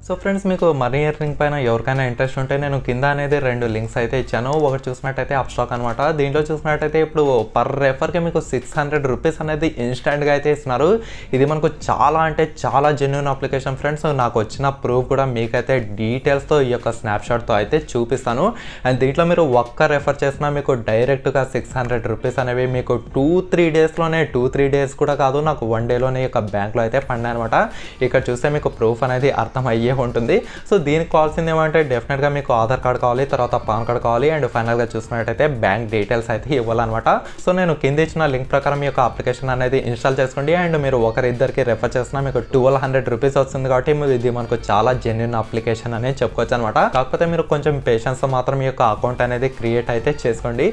so friends మీకు money earning పైన ఎవరికైనా ఇంట్రెస్ట్ ఉంటే నేను కింద అనేది రెండు లింక్స్ అయితే ఇచ్చాను ఒకటి చూసినట్టయితే అప్ స్టాక్ అనమాట దీంట్లో చూసినట్టయితే ఇప్పుడు పర్ రెఫర్కి మీకు సిక్స్ హండ్రెడ్ రూపీస్ అనేది ఇన్స్టెంట్గా అయితే ఇస్తున్నారు ఇది మనకు చాలా అంటే చాలా జెన్యున్ అప్లికేషన్ ఫ్రెండ్స్ నాకు వచ్చిన ప్రూఫ్ కూడా మీకైతే డీటెయిల్స్తో ఈ యొక్క స్నాప్షాట్తో అయితే చూపిస్తాను అండ్ దీంట్లో మీరు ఒక్క రెఫర్ చేసినా మీకు డైరెక్ట్గా సిక్స్ హండ్రెడ్ రూపీస్ అనేవి మీకు టూ త్రీ డేస్లోనే టూ త్రీ డేస్ కూడా కాదు నాకు వన్ డేలోనే ఈ యొక్క బ్యాంక్లో అయితే పడినాయి అనమాట ఇక్కడ చూస్తే మీకు ప్రూఫ్ అనేది అర్థం అయ్యే ఉంటుంది సో దీనికి కావాల్సింది ఏమంటే డెఫినెట్గా మీకు ఆధార్ కార్డ్ కావాలి తర్వాత పాన్ కార్డ్ కావాలి అండ్ ఫైనల్గా చూసుకున్నట్టయితే బ్యాంక్ డీటెయిల్స్ అయితే ఇవ్వాలన్నమాట సో నేను కింద ఇచ్చిన లింక్ ప్రకారం మీ యొక్క అప్లికేషన్ అనేది ఇన్స్టాల్ చేసుకోండి అండ్ మీరు ఒకరిద్దరికి రెఫర్ చేసినా మీకు ట్వెల్వ్ హండ్రెడ్ రూపీస్ వస్తుంది కాబట్టి మీరు ఇది మనకు చాలా జెన్యున్ అప్లికేషన్ అనేది చెప్పుకోవచ్చు అనమాట కాకపోతే మీరు కొంచెం పేషెన్స్ మాత్రం మీ యొక్క అకౌంట్ అనేది క్రియేట్ అయితే చేసుకోండి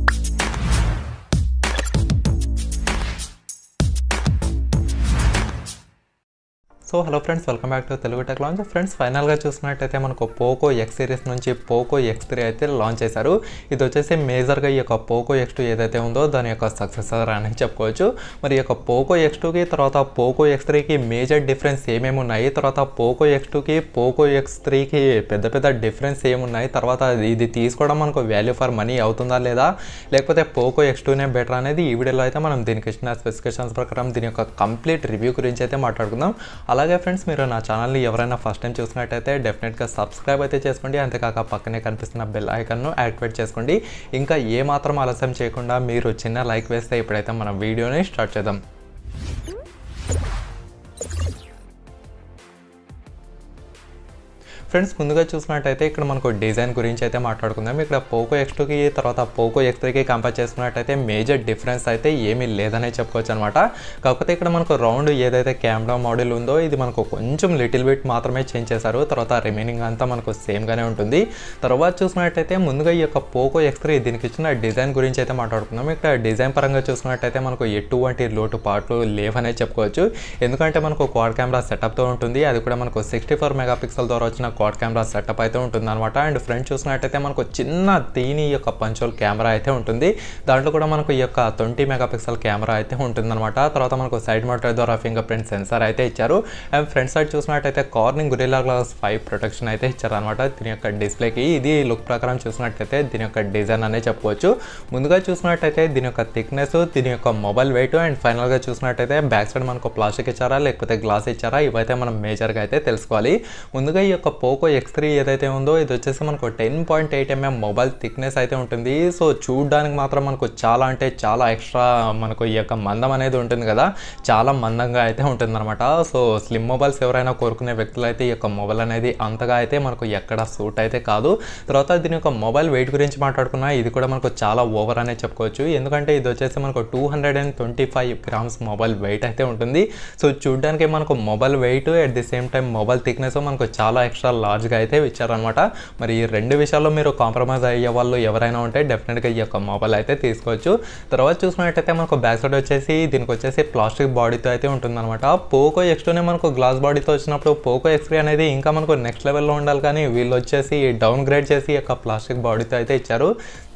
so hello friends welcome back to Telugu tech launch friends ఫైనల్గా చూసినట్టయితే మనకు పోకో ఎక్స్ సిరీస్ నుంచి పోకో ఎక్స్ త్రీ అయితే లాంచ్ చేశారు ఇది వచ్చేసి మేజర్గా ఈ యొక్క పోకో ఎక్స్ టూ ఏదైతే ఉందో దాని యొక్క సక్సెసర్ అని చెప్పుకోవచ్చు మరి ఈ యొక్క పోకో ఎక్స్ టూకి తర్వాత పోకో ఎక్స్ త్రీకి మేజర్ డిఫరెన్స్ ఏమేమి ఉన్నాయి తర్వాత పోకో ఎక్స్ టూకి పోకో ఎక్స్ త్రీకి పెద్ద పెద్ద డిఫరెన్స్ ఏమున్నాయి తర్వాత ఇది తీసుకోవడం మనకు వాల్యూ ఫర్ మనీ అవుతుందా లేదా లేకపోతే పోకో ఎక్స్ టూనే బెటర్ అనేది ఈ వీడియోలో అయితే మనం దీనికి ఇచ్చిన స్పెసిఫికేషన్స్ ప్రకారం దీని యొక్క కంప్లీట్ రివ్యూ గురించి అయితే మాట్లాడుకుందాం అలాగే ఫ్రెండ్స్ మీరు నా ఛానల్ని ఎవరైనా ఫస్ట్ టైం చూసినట్టయితే డెఫినెట్గా సబ్స్క్రైబ్ అయితే చేసుకోండి అంతేకాక పక్కనే కనిపిస్తున్న బెల్ ఐకన్ను యాక్టివేట్ చేసుకోండి ఇంకా ఏ మాత్రం ఆలస్యం చేయకుండా మీరు చిన్న లైక్ వేస్తే ఇప్పుడైతే మన వీడియోని స్టార్ట్ చేద్దాం ఫ్రెండ్స్ ముందుగా చూసినట్టయితే ఇక్కడ మనకు డిజైన్ గురించి అయితే మాట్లాడుకుందాం ఇక్కడ పోకో ఎక్స్ టూకి తర్వాత పోకో ఎక్స్ త్రీకి కంపేర్ చేసుకున్నట్టయితే మేజర్ డిఫరెన్స్ అయితే ఏమీ లేదనే చెప్పుకోవచ్చు అనమాట కాకపోతే ఇక్కడ మనకు రౌండ్ ఏదైతే కెమెరా మోడల్ ఉందో ఇది మనకు కొంచెం లిటిల్ బిట్ మాత్రమే చేంజ్ చేశారు తర్వాత రిమైనింగ్ అంతా మనకు సేమ్గానే ఉంటుంది తర్వాత చూసినట్టయితే ముందుగా ఈ యొక్క పోకో ఎక్స్ త్రీ దీనికి ఇచ్చిన డిజైన్ గురించి అయితే మాట్లాడుకుందాం ఇక్కడ డిజైన్ పరంగా చూసుకున్నట్టయితే మనకు ఎటువంటి లోటు పాటలు లేవనే చెప్పుకోవచ్చు ఎందుకంటే మనకు క్వాడ్ కెమెరా సెటప్తో ఉంటుంది అది కూడా మనకు సిక్స్టీ ఫోర్ మెగాపిక్సెల్ ద్వారా వచ్చిన క్వాడ్ కెమెరా సెటప్ అయితే ఉంటుంది అనమాట అండ్ ఫ్రంట్ చూసినట్టయితే మనకు చిన్న తీని యొక్క పంచోల్ కెమెరా అయితే ఉంటుంది దాంట్లో కూడా మనకు ఈ యొక్క ట్వంటీ మెగాపిక్సెల్ కెమెరా అయితే ఉంటుంది అనమాట తర్వాత మనకు సైడ్ మోటర్ ద్వారా ఫింగర్ ప్రింట్ సెన్సార్ అయితే ఇచ్చారు అండ్ ఫ్రంట్ సైడ్ చూసినట్టయితే Corning Gorilla glass five protection అయితే ఇచ్చారనమాట దీని యొక్క డిస్ప్లేకి ఇది లుక్ ప్రకారం చూసినట్టయితే దీని యొక్క డిజైన్ అనే చెప్పుకోవచ్చు ముందుగా చూసినట్టయితే దీని యొక్క థిక్నెస్ దీని యొక్క మొబైల్ వెయిట్ అండ్ ఫైనల్గా చూసినట్టయితే బ్యాక్ సైడ్ మనకు ప్లాస్టిక్ ఇచ్చారా లేకపోతే గ్లాస్ ఇచ్చారా ఇవైతే మనం మేజర్గా అయితే తెలుసుకోవాలి ముందుగా ఈ యొక్క పోకో ఎక్స్ త్రీ ఏదైతే ఉందో ఇది వచ్చేసి మనకు ten point eight mm mobile thickness అయితే ఉంటుంది సో చూడడానికి మాత్రం మనకు చాలా అంటే చాలా ఎక్స్ట్రా మనకు ఈ యొక్క మందం అనేది ఉంటుంది కదా చాలా మందంగా అయితే ఉంటుంది అనమాట సో స్లిమ్ మొబైల్స్ ఎవరైనా కోరుకునే వ్యక్తులు అయితే ఈ యొక్క మొబైల్ అనేది అంతగా అయితే మనకు ఎక్కడ సూట్ అయితే కాదు తర్వాత దీని యొక్క మొబైల్ వెయిట్ గురించి మాట్లాడుకున్నా ఇది కూడా మనకు చాలా ఓవర్ అనే చెప్పుకోవచ్చు ఎందుకంటే ఇది వచ్చేసి మనకు two hundred and twenty five grams mobile weight అయితే ఉంటుంది సో చూడడానికి మనకు mobile weight at the same time mobile thickness మనకు చాలా ఎక్స్ట్రా లార్జ్గా అయితే ఇచ్చారనమాట మరి ఈ రెండు విషయాల్లో మీరు కాంప్రమైజ్ అయ్యే వాళ్ళు ఎవరైనా ఉంటే డెఫినెట్గా ఈ యొక్క మొబైల్ అయితే తీసుకోవచ్చు తర్వాత చూసుకున్నట్టయితే మనకు బ్యాక్ సైడ్ వచ్చేసి దీనికి వచ్చేసి ప్లాస్టిక్ బాడీతో అయితే ఉంటుందన్నమాట పోకో ఎక్స్టోనే మనకు గ్లాస్ బాడీతో వచ్చినప్పుడు పోకో ఎక్స్ట్రీ అనేది ఇంకా మనకు నెక్స్ట్ లెవెల్లో ఉండాలి కానీ వీళ్ళు వచ్చేసి డౌన్ గ్రేడ్ చేసి ఈ యొక్క ప్లాస్టిక్ బాడీతో అయితే ఇచ్చారు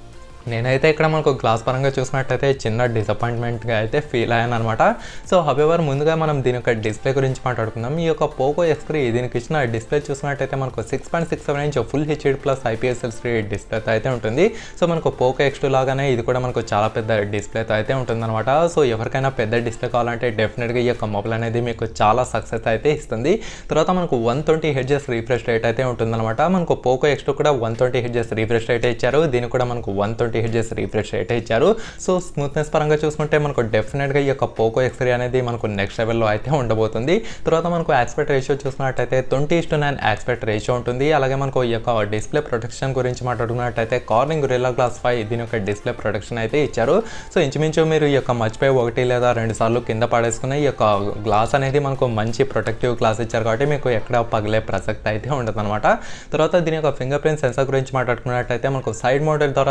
నేనైతే ఇక్కడ మనకు గ్లాస్ పరంగా చూసినట్టయితే చిన్న డిసప్పాయింట్మెంట్గా అయితే ఫీల్ అయ్యాను అనమాట సో హవెవర్ ముందుగా మనం దీని యొక్క డిస్ప్లే గురించి మాట్లాడుకుందాం ఈ యొక్క పోకో ఎక్స్ త్రీ దీనికి ఇచ్చిన డిస్ప్లే చూసినట్టయితే మనకు six point six seven inch full HD plus IPS L three డిస్ప్లేతో అయితే ఉంటుంది సో మనకు పోకో ఎక్స్ టూ లాగానే ఇది కూడా మనకు చాలా పెద్ద డిస్ప్లేతో అయితే ఉంటుందన్నమాట సో ఎవరికైనా పెద్ద డిస్ప్లే కావాలంటే డెఫినెట్గా ఈ యొక్క మొబైల్ అనేది మీకు చాలా సక్సెస్ అయితే ఇస్తుంది తర్వాత మనకు one twenty hertz refresh rate అయితే ఉంటుందన్నమాట మనకు పోకో ఎక్స్ టూ కూడా one twenty hertz refresh rate ఇచ్చారు దీనికి కూడా మనకు one twenty hertz refresh rate ఇచ్చారు సో స్మూత్నెస్ పరంగా చూసుకుంటే మనకు డెఫినెట్గా ఈ యొక్క పోకో ఎక్స్రీ అనేది మనకు నెక్స్ట్ లెవెల్లో అయితే ఉండబోతుంది తర్వాత మనకు యాక్స్పెక్ట్ రేషియో చూసినట్టయితే twenty is to nine aspect ratio ఉంటుంది అలాగే మనకు ఈ యొక్క డిస్ప్లే ప్రొటెక్షన్ గురించి మాట్లాడుకున్నట్టయితే కార్నింగ్ రిలా గ్లాస్ ఫైవ్ దీని యొక్క డిస్ప్లే ప్రొటెక్షన్ అయితే ఇచ్చారు సో ఇంచుమించు మీరు ఈ యొక్క మర్చిపోయి ఒకటి లేదా రెండు సార్లు కింద పడేసుకుని ఈ యొక్క గ్లాస్ అనేది మనకు మంచి ప్రొటెక్టివ్ గ్లాస్ ఇచ్చారు కాబట్టి మీకు ఎక్కడ పగిలే ప్రసక్తి అయితే ఉండదు అనమాట తర్వాత దీని యొక్క ఫింగర్ ప్రింట్ సెన్సార్ గురించి మాట్లాడుకున్నట్టయితే మనకు సైడ్ మోడల్ ద్వారా దీని యొక్క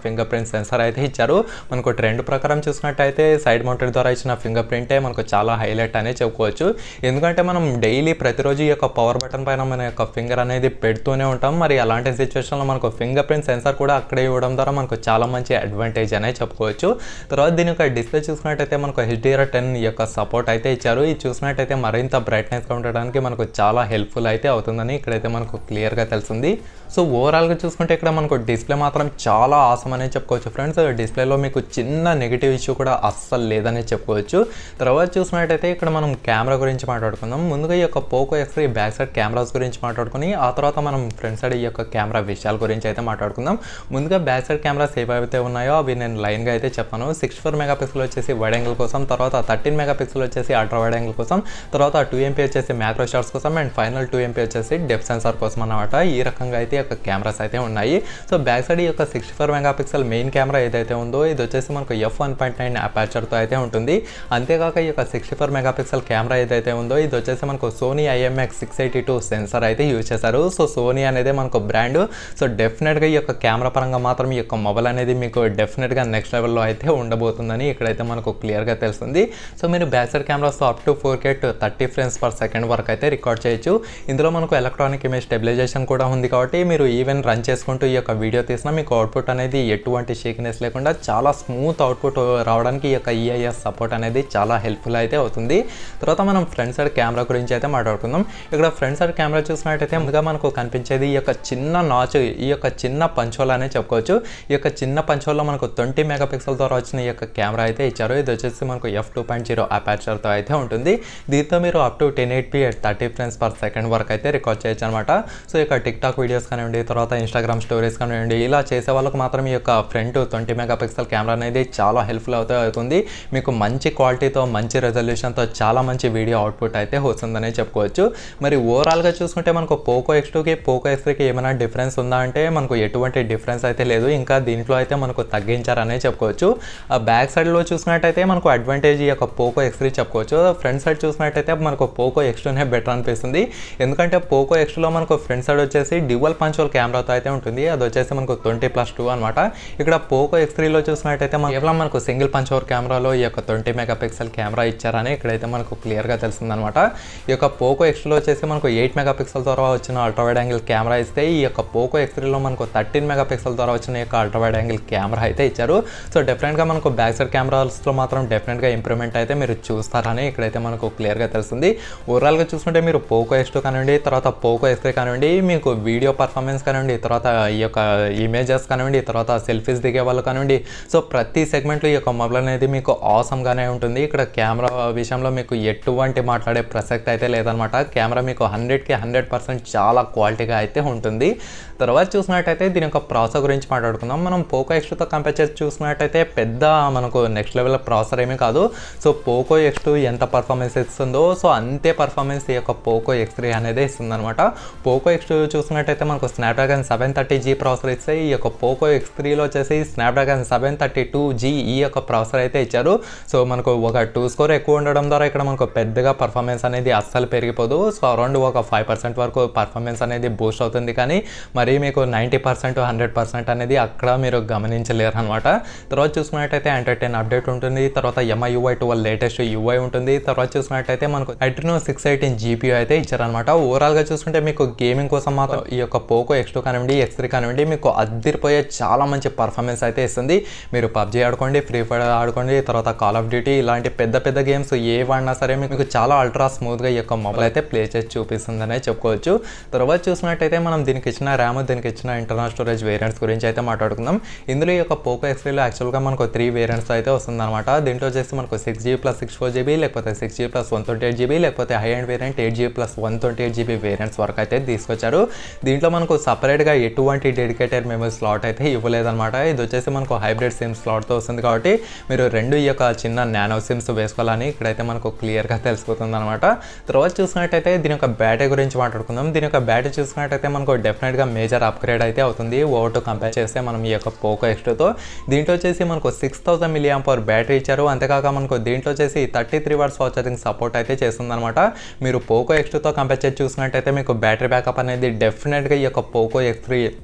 ఫింగర్ ప్రింట్ సెన్సార్ అయితే ఇచ్చారు మనకు ట్రెండ్ ప్రకారం చూసినట్టయితే సైడ్ మౌంటెడ్ ద్వారా ఇచ్చిన ఫింగర్ ప్రింటే మనకు చాలా హైలైట్ అనే చెప్పుకోవచ్చు ఎందుకంటే మనం డైలీ ప్రతిరోజు ఈ యొక్క పవర్ బటన్ పైన మన యొక్క ఫింగర్ అనేది పెడుతూనే ఉంటాం మరి అలాంటి సిచ్యువేషన్లో మనకు ఫింగర్ ప్రింట్ సెన్సార్ కూడా అక్కడే ఇవ్వడం ద్వారా మనకు చాలా మంచి అడ్వాంటేజ్ అనే చెప్పుకోవచ్చు తర్వాత దీని యొక్క డిస్ప్లే చూసినట్టయితే మనకు హెచ్డిఆర్ టెన్ యొక్క సపోర్ట్ అయితే ఇచ్చారు ఇది చూసినట్టయితే మరింత బ్రైట్నెస్గా ఉండడానికి మనకు చాలా హెల్ప్ఫుల్ అయితే అవుతుందని ఇక్కడైతే మనకు క్లియర్గా తెలుస్తుంది సో ఓవరాల్గా చూసుకుంటే ఇక్కడ మనకు డిస్ప్లే మాత్రం చాలా ఆసం అనే చెప్పుకోవచ్చు ఫ్రెండ్స్ డిస్ప్లేలో మీకు చిన్న నెగిటివ్ ఇష్యూ కూడా అస్సలు లేదని చెప్పుకోవచ్చు తర్వాత చూసినట్టయితే ఇక్కడ మనం కెమెరా గురించి మాట్లాడుకుందాం ముందుగా ఈ యొక్క Poco X three back side cameras గురించి మాట్లాడుకుని ఆ తర్వాత మనం ఫ్రంట్ సైడ్ ఈ యొక్క కెమెరా విషయాల గురించి అయితే మాట్లాడుకుందాం ముందుగా బ్యాక్ సైడ్ కెమెరాస్ ఏవైతే ఉన్నాయో అవి నేను లైన్గా అయితే చెప్తాను సిక్స్ ఫోర్ మెగా పిక్సెల్ వచ్చేసి వైడ్ యాంగిల్ కోసం తర్వాత థర్టీన్ మెగా పిక్సెల్ వచ్చేసి అల్ట్రా వైడ్ యాంగిల్ కోసం తర్వాత టూ ఎంపీ వచ్చేసి మ్యాక్రో షాట్స్ కోసం అండ్ ఫైనల్ టూ ఎంపీ వచ్చేసి డెప్ సెన్సార్ కోసం అన్నమాట ఈ రకంగా అయితే ఈ యొక్క కెమెరాస్ అయితే ఉన్నాయి సో బ్యాక్ సైడ్ ఈ యొక్క sixty four mega pixel main camera ఏదైతే ఉందో ఇది వచ్చేసి మనకు ఎఫ్ వన్ పాయింట్ నైన్ అపాచర్తో అయితే ఉంటుంది అంతేకాక ఈ యొక్క sixty four mega pixel camera ఏదైతే ఉందో ఇది వచ్చేసి మనకు Sony IMX six eighty two sensor అయితే యూజ్ చేశారు సో సోనీ అనేది మనకు బ్రాండ్ సో డెఫినెట్గా ఈ యొక్క కెమెరా పరంగా మాత్రం ఈ యొక్క మొబైల్ అనేది మీకు డెఫినెట్గా నెక్స్ట్ లెవెల్లో అయితే ఉండబోతుందని ఇక్కడైతే మనకు క్లియర్గా తెలుస్తుంది సో మీరు బ్యాక్ సైడ్ కెమెరాస్తో up to four K thirty frames per second వరకు అయితే రికార్డ్ చేయొచ్చు ఇందులో మనకు ఎలక్ట్రానిక్ ఇమేజ్ స్టెబిలైజేషన్ కూడా ఉంది కాబట్టి మీరు ఈవెన్ రన్ చేసుకుంటూ ఈ యొక్క వీడియో తీసినా మీకు అవుట్పుట్ అనేది ఎటువంటి షేకినెస్ లేకుండా చాలా స్మూత్ అవుట్పుట్ రావడానికి ఈ యొక్క ఈఐఎస్ సపోర్ట్ అనేది చాలా హెల్ప్ఫుల్ అయితే అవుతుంది తర్వాత మనం ఫ్రంట్ సైడ్ కెమెరా గురించి అయితే మాట్లాడుకుందాం ఇక్కడ ఫ్రంట్ సైడ్ కెమెరా చూసినట్టయితే ముందుగా మనకు కనిపించేది ఈ యొక్క చిన్న నాచ్ ఈ యొక్క చిన్న పంచోల్ అనే చెప్పుకోవచ్చు ఈ యొక్క చిన్న పంచోల్లో మనకు ట్వంటీ మెగా పిక్సెల్ ద్వారా వచ్చిన ఈ యొక్క కెమెరా అయితే ఇచ్చారు ఇది వచ్చేసి మనకు ఎఫ్ టూ పాయింట్ జీరో అపాచర్తో అయితే ఉంటుంది దీంతో మీరు up to ten eighty P thirty frames per second వరకు అయితే రికార్డ్ చేయొచ్చు అనమాట సో ఇక టిక్ టాక్ వీడియోస్ కానివ్వండి తర్వాత ఇన్స్టాగ్రామ్ స్టోరీస్ కానివ్వండి ఇలా చేసే వాళ్ళకి మాత్రం ఈ యొక్క front twenty mega pixel camera అనేది చాలా హెల్ప్ఫుల్ అవుతే అవుతుంది మీకు మంచి క్వాలిటీతో మంచి రెజల్యూషన్తో చాలా మంచి వీడియో అవుట్పుట్ అయితే వస్తుందనే చెప్పుకోవచ్చు మరి ఓవరాల్గా చూసుకుంటే మనకు పోకో ఎక్స్ టూకి పోకో ఎక్స్ త్రీకి ఏమైనా డిఫరెన్స్ ఉందా అంటే మనకు ఎటువంటి డిఫరెన్స్ అయితే లేదు ఇంకా దీంట్లో అయితే మనకు తగ్గించారనే చెప్పుకోవచ్చు ఆ బ్యాక్ సైడ్లో చూసినట్టయితే మనకు అడ్వాంటేజ్ ఈ యొక్క పోకో ఎక్స్ త్రీ చెప్పుకోవచ్చు ఫ్రంట్ సైడ్ చూసినట్టయితే మనకు పోకో ఎక్స్ టూనే బెటర్ అనిపిస్తుంది ఎందుకంటే పోకో ఎక్స్ టూలో మనకు ఫ్రంట్ సైడ్ వచ్చేసి డ్యువల్ పంచువల్ కెమెరాతో అయితే ఉంటుంది అది వచ్చేసి మనకు ట్వంటీ ప్లస్ టూ అనమాట ఇక్కడ పోకో ఎక్స్ త్రీలో చూసినట్టయితే మనకు కేవలం మనకు సింగిల్ పంచోవర్ కెమెరాలో ఈ యొక్క ట్వంటీ మెగా పిక్సెల్ కెమెరా ఇచ్చారని ఇక్కడైతే మనకు క్లియర్గా తెలుస్తుందన్నమాట ఈ యొక్క పోకో ఎక్స్లో వచ్చేసి మనకు ఎయిట్ మెగా పిక్సెల్ ద్వారా వచ్చిన అల్ట్రా వైడ్ యాంగిల్ కెమెరా ఇస్తే ఈ యొక్క పోకో ఎక్స్ త్రీలో మనకు థర్టీన్ మెగా పిక్సెల్ ద్వారా వచ్చిన ఈ యొక్క అల్ట్రా వైడ్ యాంగిల్ కెమెరా అయితే ఇచ్చారు సో డెఫినెట్గా మనకు బ్యాక్ సైడ్ కెమెరాస్లో మాత్రం డెఫినెట్గా ఇంప్రూవ్మెంట్ అయితే మీరు చూస్తారని ఇక్కడైతే మనకు క్లియర్గా తెలుస్తుంది ఓవరాల్గా చూసుకుంటే మీరు పోకో ఎక్స్ టూ కానివ్వండి తర్వాత పోకో ఎక్స్ త్రీ కానివ్వండి మీకు వీడియో పర్ఫార్మెన్స్ కానివ్వండి తర్వాత ఈ యొక్క ఇమేజెస్ కానివ్వండి తర్వాత సెల్ఫీస్ దిగే వాళ్ళు కానివ్వండి సో ప్రతి సెగ్మెంట్లో ఈ యొక్క మొబైల్ అనేది మీకు ఆసమ్గానే ఉంటుంది ఇక్కడ కెమెరా విషయంలో మీకు ఎటువంటి మాట్లాడే ప్రసక్తి అయితే లేదనమాట కెమెరా మీకు హండ్రెడ్కి హండ్రెడ్ పర్సెంట్ చాలా క్వాలిటీగా అయితే ఉంటుంది తర్వాత చూసినట్టయితే దీని యొక్క ప్రాసెసర్ గురించి మాట్లాడుకుందాం మనం పోకో ఎక్స్ట్రాతో కంపేర్ చేసి చూసినట్టయితే పెద్ద మనకు నెక్స్ట్ లెవెల్ ప్రాసెసర్ ఏమీ కాదు సో పోకో ఎక్స్ టూ ఎంత పర్ఫార్మెన్స్ ఇస్తుందో సో అంతే పర్ఫార్మెన్స్ ఈ యొక్క పోకో ఎక్స్ త్రీ అనేది ఇస్తుంది అనమాట పోకో ఎక్స్ టూ చూసినట్టయితే మనకు Snapdragon seven thirty G processor ఇస్తే ఈ యొక్క పోకో ఎక్స్ త్రీలో వచ్చేసి Snapdragon seven thirty two G ఈ యొక్క ప్రాసెసర్ అయితే ఇచ్చారు సో మనకు ఒక టూ స్కోర్ ఎక్కువ ఉండడం ద్వారా ఇక్కడ మనకు పెద్దగా పర్ఫార్మెన్స్ అనేది అస్సలు పెరిగిపోదు సో అరౌండ్ ఒక ఫైవ్ పర్సెంట్ వరకు పర్ఫార్మెన్స్ అనేది బూస్ట్ అవుతుంది కానీ మరి మీకు నైంటీ పర్సెంట్ హండ్రెడ్ పర్సెంట్ అనేది అక్కడ మీరు గమనించలేరు అనమాట తర్వాత చూసుకున్నట్టయితే ఎంటర్టైన్ అప్డేట్ ఉంటుంది తర్వాత MI UI twelve latest UI ఉంటుంది తర్వాత చూసుకున్నట్టయితే మనకు అడ్రినో సిక్స్ ఎయిటీన్ జీపీ అయితే ఇచ్చారనమాట ఓవరాల్గా చూసుకుంటే మీకు గేమింగ్ కోసం మాత్రం ఈ యొక్క పోకో ఎక్స్ టూ కానివ్వండి ఎక్స్ త్రీ కానివ్వండి మీకు అద్దరిపోయే చాలా మంచి పర్ఫార్మెన్స్ అయితే ఇస్తుంది మీరు పబ్జీ ఆడుకోండి ఫ్రీ ఫైర్ ఆడుకోండి తర్వాత కాల్ ఆఫ్ డ్యూటీ ఇలాంటి పెద్ద పెద్ద గేమ్స్ ఏ వాడినా సరే మీకు చాలా అల్ట్రా స్మూత్గా ఈ యొక్క మొబైల్ అయితే ప్లే చేసి చూపిస్తుందనే చెప్పుకోవచ్చు తర్వాత చూసినట్టయితే మనం దీనికి ఇచ్చిన ర్యామ్ దీనికి ఇచ్చిన ఇంటర్నల్ స్టోరేజ్ వేరియంట్స్ గురించి అయితే మాట్లాడుకుందాం ఇందులో ఈ యొక్క పోకో ఎక్స్లో యాక్చువల్గా మనకు త్రీ వేరియంట్స్ అయితే వస్తుందన్నమాట దీంట్లో వచ్చేసి మనకు six GB plus six four GB లేకపోతే six GB plus one twenty eight GB లేకపోతే high end variant eight GB plus one twenty eight GB variants వరకు అయితే తీసుకొచ్చారు దీంట్లో మనకు సపరేట్గా ఎటువంటి డెడికేటెడ్ మెమరీ స్లాట్ అయితే ఇవ్వలేదన్నమాట ఇది వచ్చేసి మనకు హైబ్రిడ్ సిమ్ స్లాట్తో వస్తుంది కాబట్టి మీరు రెండు ఈ యొక్క చిన్న నానో సిమ్స్ వేసుకోవాలని ఇక్కడైతే మనకు క్లియర్గా తెలిసిపోతుంది అనమాట తర్వాత చూసినట్టయితే దీని యొక్క బ్యాటరీ గురించి మాట్లాడుకుందాం దీని యొక్క బ్యాటరీ చూసినట్టయితే మనకు డెఫినెట్గా మేజర్ అప్గ్రేడ్ అయితే అవుతుంది ఓవర్ టు కంపేర్ చేస్తే మనం ఈ యొక్క పోకో ఎక్స్ట్రాతో దీంట్లో వచ్చేసి మనకు six thousand milliamp power battery ఇచ్చారు అంతేకాక మనకు దీంట్లో వచ్చేసి thirty three watts fast charging support అయితే చేస్తుంది అనమాట మీరు పోకో ఎక్స్ట్రాతో కంపేర్ చేసి చూసినట్టయితే మీకు బ్యాటరీ బ్యాకప్ అనేది డెఫినెట్గా ఈ యొక్క పోకో ఎక్స్ త్రీ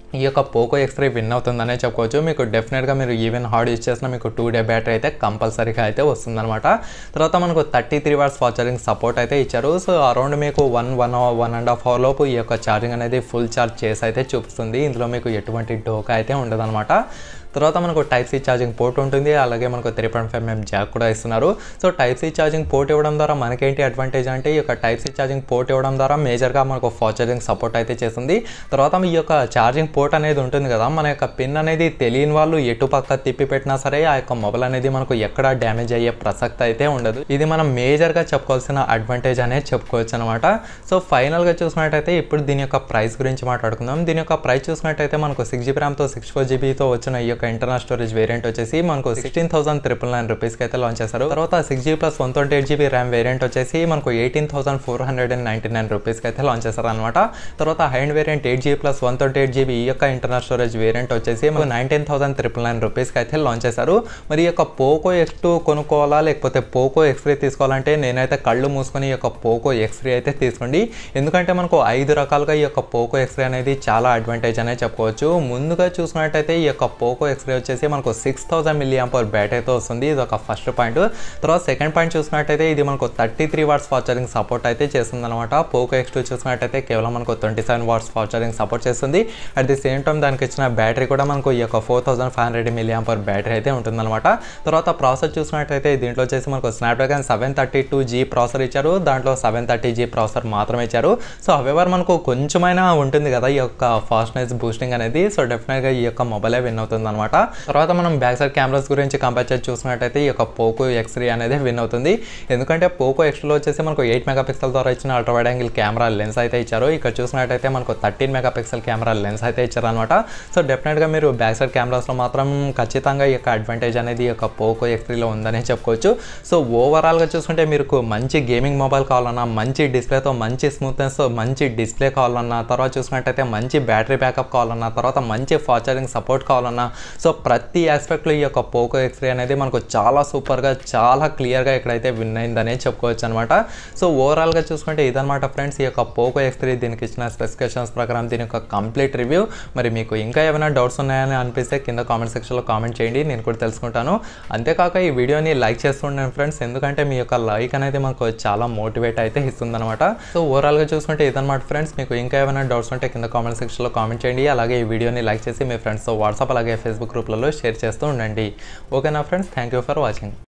ఈ యొక్క పోకో ఎక్స్ త్రీ విన్ అవుతుందనే చెప్పుకోవచ్చు మీకు డెఫినెట్గా మీరు ఈవెన్ హార్డ్ యూజ్ చేసినా మీకు టూ డే బ్యాటరీ అయితే కంపల్సరీగా అయితే వస్తుందన్నమాట తర్వాత మనకు thirty three watts fast charging support అయితే ఇచ్చారు సో అరౌండ్ మీకు one one one and half hour లోపు ఈ యొక్క ఛార్జింగ్ అనేది ఫుల్ ఛార్జ్ చేసి అయితే చూపిస్తుంది ఇందులో మీకు ఎటువంటి డోకా అయితే ఉండదన్నమాట తర్వాత మనకు టైప్ సి ఛార్జింగ్ పోర్ట్ ఉంటుంది అలాగే మనకు three point five mm jack కూడా ఇస్తున్నారు so type C charging port ఇవ్వడం ద్వారా మనకేంటి అడ్వాంటేజ్ అంటే ఈ యొక్క టైప్ సి ఛార్జింగ్ పోర్ట్ ఇవ్వడం ద్వారా మేజర్గా మనకు ఫాస్ట్ ఛార్జింగ్ సపోర్ట్ అయితే చేస్తుంది తర్వాత ఈ యొక్క ఛార్జింగ్ పోర్ట్ అనేది ఉంటుంది కదా మన యొక్క పిన్ అనేది తెలియని వాళ్ళు ఎటు పక్క తిప్పి పెట్టినా సరే ఆ యొక్క మొబైల్ అనేది మనకు ఎక్కడ డ్యామేజ్ అయ్యే ప్రసక్తి అయితే ఉండదు ఇది మనం మేజర్గా చెప్పుకోవాల్సిన అడ్వాంటేజ్ అనేది చెప్పుకోవచ్చు అనమాట సో ఫైనల్గా చూసినట్టయితే ఇప్పుడు దీని యొక్క ప్రైస్ గురించి మాట్లాడుకుందాం దీని యొక్క ప్రైస్ చూసినట్టయితే మనకు సిక్స్ జీబీ ర్యామ్తో సిక్స్ ఫోర్ జీబీతో వచ్చిన ఈ యొక్క ఇంటర్నల్ స్టోరేజ్ వేరియంట్ వచ్చేసి మనకు సిక్స్టీన్ థౌసండ్ త్రిపుల్ నైన్ రూపీస్కి అయితే లాంచ్ చేశారు తర్వాత six GB plus one twenty eight GB RAM variant వచ్చేసి మనకు eighteen thousand four hundred and ninety nine రూపీస్కి అయితే లాంచ్ చేశారు అనమాట తర్వాత high end variant eight GB plus one twenty eight GB ఈ యొక్క ఇంటర్నల్ స్టోరేజ్ వేరియంట్ వచ్చేసి మనకు నైన్టీన్ థౌసండ్ త్రిపుల్ నైన్ రూపీస్కి అయితే లాంచ్ చేశారు మరి ఈ యొక్క పోకో ఎక్స్ టూ కొనుక్కోవాలా లేకపోతే పోకో ఎక్స్ త్రీ తీసుకోవాలంటే నేనైతే కళ్ళు మూసుకొని ఈ యొక్క పోకో ఎక్స్ త్రీ అయితే తీసుకోండి ఎందుకంటే మనకు ఐదు రకాలుగా ఈ యొక్క పోకో ఎక్స్ త్రీ అనేది చాలా అడ్వాంటేజ్ అనే చెప్పుకోవచ్చు ముందుగా చూసుకున్నట్టయితే ఈ యొక్క పోకో ఎక్స్ త్రీ వచ్చేసి మనకు సిక్స్ థౌసండ్ మిల్లీ అంపర్ బ్యాటరీతో వస్తుంది ఇది ఒక ఫస్ట్ పాయింట్ తర్వాత సెకండ్ పాయింట్ చూసుకున్నట్టయితే ఇది మనకు thirty three watts fast charging support అయితే చేస్తుంది అనమాట పోకో ఎక్స్ టూ చూసుకున్నట్టయితే కేవలం మనకు twenty seven watts fast charging support చేస్తుంది అట్ ది సేమ్ టైం దానికి ఇచ్చిన బ్యాటరీ కూడా మనకు ఈ యొక్క four thousand five hundred milliampere battery అయితే ఉంటుందన్నమాట తర్వాత ప్రాసెస్ చూసుకున్నట్టయితే దీంట్లో వచ్చేసి మనకు Snapdragon seven thirty two G processor ఇచ్చారు దాంట్లో సెవెన్ థర్టీ జీ ప్రాసెసర్ మాత్రమే ఇచ్చారు సో హవెవర్ మనకు కొంచెమైనా ఉంటుంది కదా ఈ యొక్క ఫాస్ట్నెస్ బూస్టింగ్ అనేది సో డెఫినెట్గా ఈ యొక్క మొబైలే విన్ అవుతుంది అనమాట తర్వాత మనం బ్యాక్ సైడ్ కెమెరాస్ గురించి కంపేర్ చేసి చూసినట్టయితే ఈ యొక్క పోకో ఎక్స్ త్రీ అనేది విన్ అవుతుంది ఎందుకంటే పోకో ఎక్స్లో వచ్చేసి మనకు ఎయిట్ మెగా పిక్సెల్ ద్వారా ఇచ్చిన ultra wide angle camera lens అయితే ఇచ్చారు ఇక్కడ చూసినట్టయితే మనకు thirteen mega pixel camera lens అయితే ఇచ్చారనమాట సో డెఫినెట్గా మీరు బ్యాక్ సైడ్ కెమెరాస్లో మాత్రం ఖచ్చితంగా ఈ యొక్క అడ్వాంటేజ్ అనేది ఈ యొక్క పోకో ఎక్స్ త్రీలో ఉందనే చెప్పుకోవచ్చు సో ఓవరాల్గా చూసుకుంటే మీకు మంచి గేమింగ్ మొబైల్ కావాలన్నా మంచి డిస్ప్లేతో మంచి స్మూత్నెస్ మంచి డిస్ప్లే కావాలన్నా తర్వాత చూసినట్టయితే మంచి బ్యాటరీ బ్యాకప్ కావాలన్నా తర్వాత మంచి ఫాస్ట్ ఛార్జింగ్ సపోర్ట్ కావాలన్నా సో ప్రతి ఆస్పెక్ట్లో ఈ యొక్క పోకో ఎక్స్ త్రీ అనేది మనకు చాలా సూపర్గా చాలా క్లియర్గా ఇక్కడైతే విన్ అయిందనే చెప్పుకోవచ్చు అనమాట సో ఓవరాల్గా చూసుకుంటే ఇదనమాట ఫ్రెండ్స్ ఈ యొక్క పోకో ఎక్స్ త్రీ దీనికి ఇచ్చిన స్పెసిఫికేషన్స్ ప్రకారం దీని యొక్క కంప్లీట్ రివ్యూ మరి మీకు ఇంకా ఏమైనా డౌట్స్ ఉన్నాయని అనిపిస్తే కింద కామెంట్ సెక్షన్లో కామెంట్ చేయండి నేను కూడా తెలుసుకుంటాను అంతేకాక ఈ వీడియోని లైక్ చేస్తుండండి ఫ్రెండ్స్ ఎందుకంటే మీ యొక్క లైక్ అనేది మనకు చాలా మోటివేట్ అయితే ఇస్తుందన్నమాట సో ఓవరాల్గా చూసుకుంటే ఇదన్నమాట ఫ్రెండ్స్ మీకు ఇంకా ఏమైనా డౌట్స్ ఉంటే కింద కామెంట్ సెక్షన్లో కామెంట్ చేయండి అలాగే ఈ వీడియోని లైక్ చేసి మీ ఫ్రెండ్స్తో వాట్సాప్ అలాగే ఫేస్బుక్ గ్రూప్లలో షేర్ చేస్తూ ఉండండి ఓకేనా friends thank you for watching